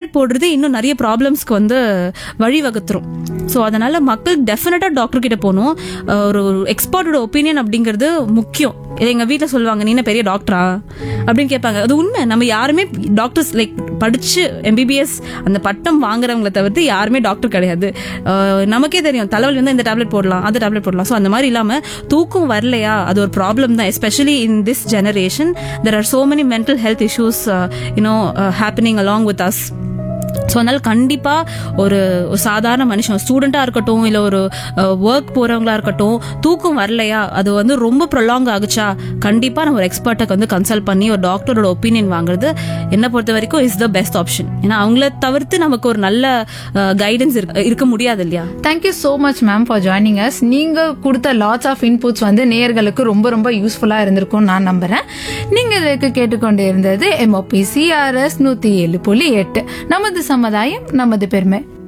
tablet போடுறது இன்னும் நிறைய ப்ராப்ளம்ஸ்க்கு வந்து வழிவகுத்துரும் ஸோ அதனால மக்கள் டெஃபினட்டாக டாக்டர் கிட்ட போகணும் அஹ் ஒரு எக்ஸ்பர்ட்டோட ஒப்பீனியன் அப்படிங்கிறது முக்கியம் இது எங்க வீட்டில் சொல்லுவாங்க நீ என்ன பெரிய டாக்டரா அப்படின்னு கேட்பாங்க அது உண்மை நம்ம யாருமே டாக்டர்ஸ் லைக் படிச்சு எம்பிபிஎஸ் அந்த பட்டம் வாங்குறவங்களை தவிர்த்து யாருமே டாக்டர் கிடையாது அஹ் நமக்கே தெரியும் தலைவலி வந்து இந்த டேப்லெட் போடலாம் அந்த டேப்லெட் போடலாம் ஸோ அந்த மாதிரி இல்லாம தூக்கம் வரலையா அது ஒரு ப்ராப்ளம் தான் especially in this generation there are so many mental health issues you know happening along with us so அதனால கண்டிப்பா ஒரு ஒரு சாதாரண மனுஷன் ஸ்டூடெண்டா இருக்கட்டும் இல்ல ஒரு ஒர்க் போறவங்களா இருக்கட்டும் தூக்கம் வரலையா அது வந்து ரொம்ப ப்ரொலாங் ஆகுச்சா கண்டிப்பா நம்ம ஒரு எக்ஸ்பர்ட்டை வந்து கன்சல்ட் பண்ணி ஒரு டாக்டரோட ஒப்பீனியன் வாங்குறது என்ன பொறுத்த வரைக்கும் இஸ் த பெஸ்ட் ஆப்ஷன் ஏன்னா அவங்கள தவிர்த்து நமக்கு ஒரு நல்ல கைடன்ஸ் இருக்க முடியாது இல்லையா thank you so much ma'am for joining us நீங்க கொடுத்த லாட்ஸ் ஆஃப் இன்புட்ஸ் வந்து நேயர்களுக்கு ரொம்ப ரொம்ப யூஸ்ஃபுல்லா இருந்திருக்கும் நான் நம்புறேன் நீங்க இதுக்கு கேட்டுக்கொண்டு இருந்தது எம்ஓபி சிஆர்எஸ் நூத்தி ஏழு புள்ளி எட்டு நமது சமுதாயம் நமது பெருமை